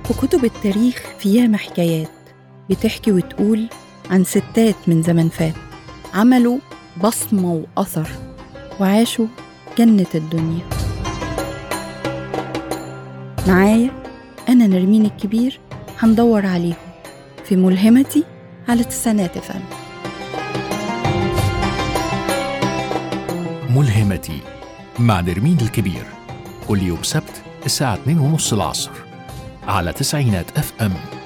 في كتب التاريخ في ياما حكايات بتحكي وتقول عن ستات من زمن فات عملوا بصمة وأثر وعاشوا جنة الدنيا معايا أنا نرمين الكبير هندور عليهم في ملهمتي على تسعينات فن ملهمتي مع نرمين الكبير كل يوم سبت الساعة 2:30 العصر على تسعينات اف ام